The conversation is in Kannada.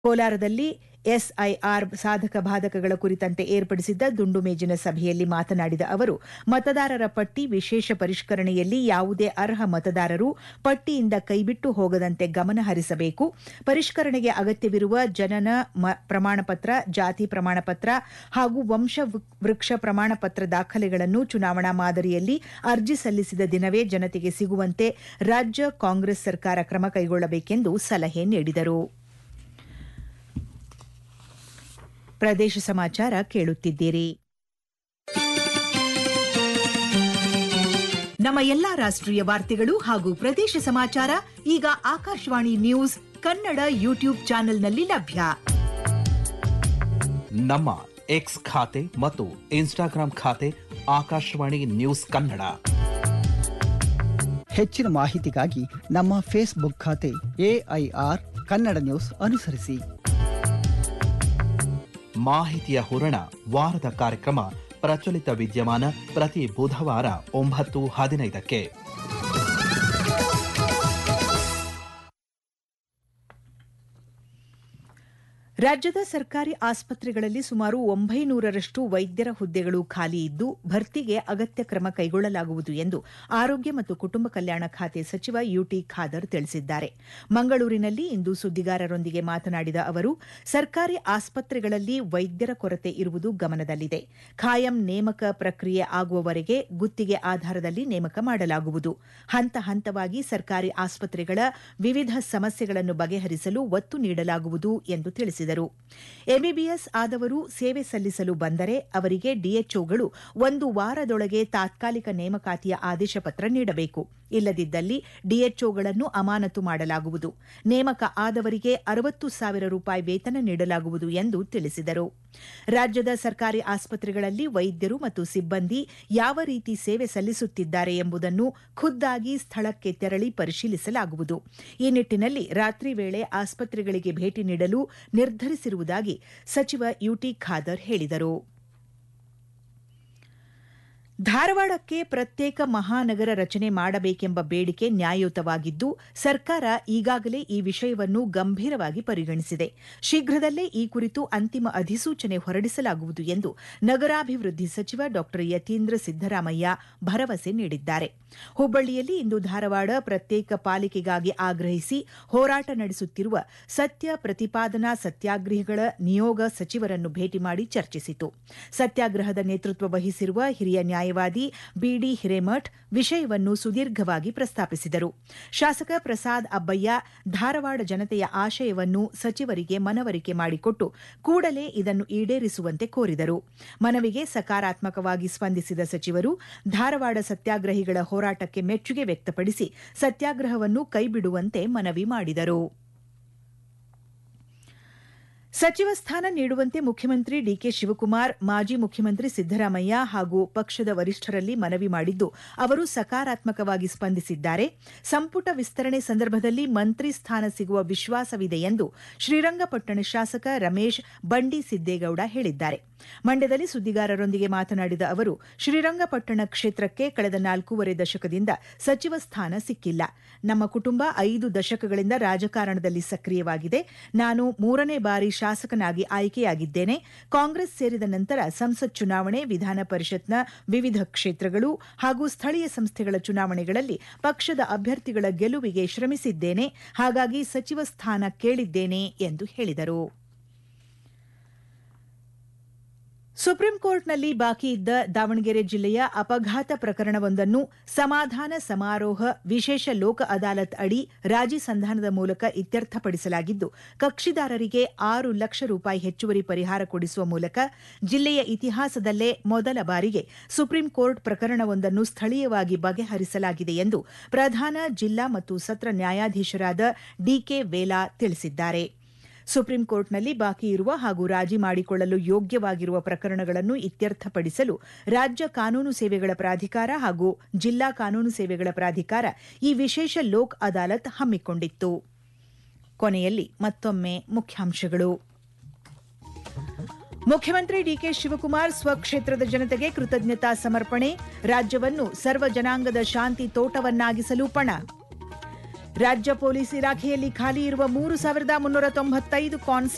ಕೋಲಾರದಲ್ಲಿ ಎಸ್ಐಆರ್ ಸಾಧಕ ಬಾಧಕಗಳ ಕುರಿತಂತೆ ಏರ್ಪಡಿಸಿದ್ದ ದುಂಡು ಮೇಜಿನ ಸಭೆಯಲ್ಲಿ ಮಾತನಾಡಿದ ಅವರು ಮತದಾರರ ಪಟ್ಟಿ ವಿಶೇಷ ಪರಿಷ್ಕರಣೆಯಲ್ಲಿ ಯಾವುದೇ ಅರ್ಹ ಮತದಾರರು ಪಟ್ಟಿಯಿಂದ ಕೈಬಿಟ್ಟು ಹೋಗದಂತೆ ಗಮನ ಹರಿಸಬೇಕು ಪರಿಷ್ಕರಣೆಗೆ ಅಗತ್ಯವಿರುವ ಜನನ ಪ್ರಮಾಣಪತ್ರ ಜಾತಿ ಪ್ರಮಾಣಪತ್ರ ಹಾಗೂ ವಂಶ ವೃಕ್ಷ ಪ್ರಮಾಣಪತ್ರ ದಾಖಲೆಗಳನ್ನು ಚುನಾವಣಾ ಮಾದರಿಯಲ್ಲಿ ಅರ್ಜಿ ಸಲ್ಲಿಸಿದ ದಿನವೇ ಜನತೆಗೆ ಸಿಗುವಂತೆ ರಾಜ್ಯ ಕಾಂಗ್ರೆಸ್ ಸರ್ಕಾರ ಕ್ರಮ ಕೈಗೊಳ್ಳಬೇಕೆಂದು ಸಲಹೆ ನೀಡಿದರು ಪ್ರದೇಶ ಸಮಾಚಾರ ಕೇಳುತ್ತಿದ್ದೀರಿ ನಮ್ಮ ಎಲ್ಲಾ ರಾಷ್ಟ್ರೀಯ ವಾರ್ತೆಗಳು ಹಾಗೂ ಪ್ರದೇಶ ಸಮಾಚಾರ ಈಗ ಆಕಾಶವಾಣಿ ನ್ಯೂಸ್ ಕನ್ನಡ ಯೂಟ್ಯೂಬ್ ಚಾನೆಲ್ನಲ್ಲಿ ಲಭ್ಯ ನಮ್ಮ ಎಕ್ಸ್ ಖಾತೆ ಮತ್ತು ಇನ್ಸ್ಟಾಗ್ರಾಂ ಖಾತೆ ಆಕಾಶವಾಣಿ ನ್ಯೂಸ್ ಕನ್ನಡ ಹೆಚ್ಚಿನ ಮಾಹಿತಿಗಾಗಿ ನಮ್ಮ ಫೇಸ್ಬುಕ್ ಖಾತೆ ಎಐಆರ್ ಕನ್ನಡ ನ್ಯೂಸ್ ಅನುಸರಿಸಿ ಮಾಹಿತಿಯ ಹೂರಣ ವಾರದ ಕಾರ್ಯಕ್ರಮ ಪ್ರಚಲಿತ ವಿದ್ಯಮಾನ ಪ್ರತಿ ಬುಧವಾರ ಒಂಬತ್ತು ಹದಿನೈದಕ್ಕೆ ರಾಜ್ಯದ ಸರ್ಕಾರಿ ಆಸ್ಪತ್ರೆಗಳಲ್ಲಿ ಸುಮಾರು ಒಂಬೈನೂರರಷ್ಟು ವೈದ್ಯರ ಹುದ್ದೆಗಳು ಖಾಲಿ ಇದ್ದು ಭರ್ತಿಗೆ ಅಗತ್ಯ ಕ್ರಮ ಕೈಗೊಳ್ಳಲಾಗುವುದು ಎಂದು ಆರೋಗ್ಯ ಮತ್ತು ಕುಟುಂಬ ಕಲ್ಯಾಣ ಖಾತೆ ಸಚಿವ ಯುಟಿ ಖಾದರ್ ತಿಳಿಸಿದ್ದಾರೆ ಮಂಗಳೂರಿನಲ್ಲಿ ಇಂದು ಸುದ್ದಿಗಾರರೊಂದಿಗೆ ಮಾತನಾಡಿದ ಅವರು ಸರ್ಕಾರಿ ಆಸ್ಪತ್ರೆಗಳಲ್ಲಿ ವೈದ್ಯರ ಕೊರತೆ ಇರುವುದು ಗಮನದಲ್ಲಿದೆ ಖಾಯಂ ನೇಮಕ ಪ್ರಕ್ರಿಯೆ ಆಗುವವರೆಗೆ ಗುತ್ತಿಗೆ ಆಧಾರದಲ್ಲಿ ನೇಮಕ ಮಾಡಲಾಗುವುದು ಹಂತ ಹಂತವಾಗಿ ಸರ್ಕಾರಿ ಆಸ್ಪತ್ರೆಗಳ ವಿವಿಧ ಸಮಸ್ಯೆಗಳನ್ನು ಬಗೆಹರಿಸಲು ಒತ್ತು ನೀಡಲಾಗುವುದು ಎಂದು ತಿಳಿಸಿದರು ಎಂಬಿಬಿಎಸ್ ಆದವರು ಸೇವೆ ಸಲ್ಲಿಸಲು ಬಂದರೆ ಅವರಿಗೆ ಡಿಎಚ್ಒಗಳು ಒಂದು ವಾರದೊಳಗೆ ತಾತ್ಕಾಲಿಕ ನೇಮಕಾತಿಯ ಆದೇಶ ಪತ್ರ ನೀಡಬೇಕು ಇಲ್ಲದಿದ್ದಲ್ಲಿ ಡಿಎಚ್ಒಗಳನ್ನು ಅಮಾನತು ಮಾಡಲಾಗುವುದು ನೇಮಕ ಆದವರಿಗೆ ಅರವತ್ತು ಸಾವಿರ ರೂಪಾಯಿ ವೇತನ ನೀಡಲಾಗುವುದು ಎಂದು ತಿಳಿಸಿದರು ರಾಜ್ಯದ ಸರ್ಕಾರಿ ಆಸ್ಪತ್ರೆಗಳಲ್ಲಿ ವೈದ್ಯರು ಮತ್ತು ಸಿಬ್ಬಂದಿ ಯಾವ ರೀತಿ ಸೇವೆ ಸಲ್ಲಿಸುತ್ತಿದ್ದಾರೆ ಎಂಬುದನ್ನು ಖುದ್ದಾಗಿ ಸ್ಥಳಕ್ಕೆ ತೆರಳಿ ಪರಿಶೀಲಿಸಲಾಗುವುದು ಈ ನಿಟ್ಟಿನಲ್ಲಿ ರಾತ್ರಿ ವೇಳೆ ಆಸ್ಪತ್ರೆಗಳಿಗೆ ಭೇಟಿ ನೀಡಲು ನಿರ್ಧರಿಸಿರುವುದಾಗಿ ಸಚಿವ ಯುಟಿ ಖಾದರ್ ಹೇಳಿದರು ಧಾರವಾಡಕ್ಕೆ ಪ್ರತ್ಯೇಕ ಮಹಾನಗರ ರಚನೆ ಮಾಡಬೇಕೆಂಬ ಬೇಡಿಕೆ ನ್ಯಾಯಯುತವಾಗಿದ್ದು ಸರ್ಕಾರ ಈಗಾಗಲೇ ಈ ವಿಷಯವನ್ನು ಗಂಭೀರವಾಗಿ ಪರಿಗಣಿಸಿದೆ ಶೀಘ್ರದಲ್ಲೇ ಈ ಕುರಿತು ಅಂತಿಮ ಅಧಿಸೂಚನೆ ಹೊರಡಿಸಲಾಗುವುದು ಎಂದು ನಗರಾಭಿವೃದ್ಧಿ ಸಚಿವ ಡಾ ಯತೀಂದ್ರ ಸಿದ್ದರಾಮಯ್ಯ ಭರವಸೆ ನೀಡಿದ್ದಾರೆ ಹುಬ್ಬಳ್ಳಿಯಲ್ಲಿ ಇಂದು ಧಾರವಾಡ ಪ್ರತ್ಯೇಕ ಪಾಲಿಕೆಗಾಗಿ ಆಗ್ರಹಿಸಿ ಹೋರಾಟ ನಡೆಸುತ್ತಿರುವ ಸತ್ಯ ಪ್ರತಿಪಾದನಾ ಸತ್ಯಾಗ್ರಹಿಗಳ ನಿಯೋಗ ಸಚಿವರನ್ನು ಭೇಟಿ ಮಾಡಿ ಚರ್ಚಿಸಿತು ಸತ್ಯಾಗ್ರಹದ ನೇತೃತ್ವ ವಹಿಸಿರುವ ಹಿರಿಯ ನ್ಯಾಯವಾದಿ ಬಿಡಿ ಹಿರೇಮಠ್ ವಿಷಯವನ್ನು ಸುದೀರ್ಘವಾಗಿ ಪ್ರಸ್ತಾಪಿಸಿದರು ಶಾಸಕ ಪ್ರಸಾದ್ ಅಬ್ಬಯ್ಯ ಧಾರವಾಡ ಜನತೆಯ ಆಶಯವನ್ನು ಸಚಿವರಿಗೆ ಮನವರಿಕೆ ಮಾಡಿಕೊಟ್ಟು ಕೂಡಲೇ ಇದನ್ನು ಈಡೇರಿಸುವಂತೆ ಕೋರಿದರು ಮನವಿಗೆ ಸಕಾರಾತ್ಮಕವಾಗಿ ಸ್ಪಂದಿಸಿದ ಸಚಿವರು ಧಾರವಾಡ ಸತ್ಯಾಗ್ರಹಿಗಳ ಹೋರಾಟಕ್ಕೆ ಮೆಚ್ಚುಗೆ ವ್ಯಕ್ತಪಡಿಸಿ ಸತ್ಯಾಗ್ರಹವನ್ನು ಕೈಬಿಡುವಂತೆ ಮನವಿ ಮಾಡಿದರು ಸಚಿವ ಸ್ಥಾನ ನೀಡುವಂತೆ ಮುಖ್ಯಮಂತ್ರಿ ಡಿಕೆ ಶಿವಕುಮಾರ್ ಮಾಜಿ ಮುಖ್ಯಮಂತ್ರಿ ಸಿದ್ದರಾಮಯ್ಯ ಹಾಗೂ ಪಕ್ಷದ ವರಿಷ್ಠರಲ್ಲಿ ಮನವಿ ಮಾಡಿದ್ದು ಅವರು ಸಕಾರಾತ್ಮಕವಾಗಿ ಸ್ಪಂದಿಸಿದ್ದಾರೆ ಸಂಪುಟ ವಿಸ್ತರಣೆ ಸಂದರ್ಭದಲ್ಲಿ ಮಂತ್ರಿ ಸ್ಥಾನ ಸಿಗುವ ವಿಶ್ವಾಸವಿದೆ ಎಂದು ಶ್ರೀರಂಗಪಟ್ಟಣ ಶಾಸಕ ರಮೇಶ್ ಬಂಡಿ ಸಿದ್ದೇಗೌಡ ಹೇಳಿದ್ದಾರೆ ಮಂಡ್ಯದಲ್ಲಿ ಸುದ್ದಿಗಾರರೊಂದಿಗೆ ಮಾತನಾಡಿದ ಅವರು ಶ್ರೀರಂಗಪಟ್ಟಣ ಕ್ಷೇತ್ರಕ್ಕೆ ಕಳೆದ ನಾಲ್ಕೂವರೆ ದಶಕದಿಂದ ಸಚಿವ ಸ್ಥಾನ ಸಿಕ್ಕಿಲ್ಲ ನಮ್ಮ ಕುಟುಂಬ ಐದು ದಶಕಗಳಿಂದ ರಾಜಕಾರಣದಲ್ಲಿ ಸಕ್ರಿಯವಾಗಿದೆ ನಾನು ಮೂರನೇ ಬಾರಿ ಶಾಸಕನಾಗಿ ಆಯ್ಕೆಯಾಗಿದ್ದೇನೆ ಕಾಂಗ್ರೆಸ್ ಸೇರಿದ ನಂತರ ಸಂಸತ್ ಚುನಾವಣೆ ವಿಧಾನ ಪರಿಷತ್ನ ವಿವಿಧ ಕ್ಷೇತ್ರಗಳು ಹಾಗೂ ಸ್ಥಳೀಯ ಸಂಸ್ಥೆಗಳ ಚುನಾವಣೆಗಳಲ್ಲಿ ಪಕ್ಷದ ಅಭ್ಯರ್ಥಿಗಳ ಗೆಲುವಿಗೆ ಶ್ರಮಿಸಿದ್ದೇನೆ ಹಾಗಾಗಿ ಸಚಿವ ಸ್ಥಾನ ಕೇಳಿದ್ದೇನೆ ಎಂದು ಹೇಳಿದರು ಸುಪ್ರೀಂ ಕೋರ್ಟ್ನಲ್ಲಿ ಬಾಕಿ ಇದ್ದ ದಾವಣಗೆರೆ ಜಿಲ್ಲೆಯ ಅಪಘಾತ ಪ್ರಕರಣವೊಂದನ್ನು ಸಮಾಧಾನ ಸಮಾರೋಹ ವಿಶೇಷ ಲೋಕ ಅದಾಲತ್ ಅಡಿ ರಾಜಿ ಸಂಧಾನದ ಮೂಲಕ ಇತ್ಯರ್ಥಪಡಿಸಲಾಗಿದ್ದು ಕಕ್ಷಿದಾರರಿಗೆ ಆರು ಲಕ್ಷ ರೂಪಾಯಿ ಹೆಚ್ಚುವರಿ ಪರಿಹಾರ ಕೊಡಿಸುವ ಮೂಲಕ ಜಿಲ್ಲೆಯ ಇತಿಹಾಸದಲ್ಲೇ ಮೊದಲ ಬಾರಿಗೆ ಸುಪ್ರೀಂ ಕೋರ್ಟ್ ಪ್ರಕರಣವೊಂದನ್ನು ಸ್ಥಳೀಯವಾಗಿ ಬಗೆಹರಿಸಲಾಗಿದೆ ಎಂದು ಪ್ರಧಾನ ಜಿಲ್ಲಾ ಮತ್ತು ಸತ್ರ ನ್ಯಾಯಾಧೀಶರಾದ ಡಿಕೆ ವೇಲಾ ತಿಳಿಸಿದ್ದಾರೆ ಸುಪ್ರೀಂ ಕೋರ್ಟ್ನಲ್ಲಿ ಬಾಕಿ ಇರುವ ಹಾಗೂ ರಾಜಿ ಮಾಡಿಕೊಳ್ಳಲು ಯೋಗ್ಯವಾಗಿರುವ ಪ್ರಕರಣಗಳನ್ನು ಇತ್ಯರ್ಥಪಡಿಸಲು ರಾಜ್ಯ ಕಾನೂನು ಸೇವೆಗಳ ಪ್ರಾಧಿಕಾರ ಹಾಗೂ ಜಿಲ್ಲಾ ಕಾನೂನು ಸೇವೆಗಳ ಪ್ರಾಧಿಕಾರ ಈ ವಿಶೇಷ ಲೋಕ್ ಅದಾಲತ್ ಹಮ್ಮಿಕೊಂಡಿತ್ತು ಕೊನೆಯಲ್ಲಿ ಮತ್ತೊಮ್ಮೆ ಮುಖ್ಯಾಂಶಗಳು ಮುಖ್ಯಮಂತ್ರಿ ಡಿಕೆ ಶಿವಕುಮಾರ್ ಸ್ವಕ್ಷೇತ್ರದ ಜನತೆಗೆ ಕೃತಜ್ಞತಾ ಸಮರ್ಪಣೆ ರಾಜ್ಯವನ್ನು ಸರ್ವ ಜನಾಂಗದ ಶಾಂತಿ ತೋಟವನ್ನಾಗಿಸಲು ಪಣ ರಾಜ್ಯ ಪೊಲೀಸ್ ಇಲಾಖೆಯಲ್ಲಿ ಖಾಲಿ ಇರುವ ಮೂರು ಸಾವಿರದ ಮುನ್ನೂರ ತೊಂಬತ್ತೈದು ಕಾನ್ಸ್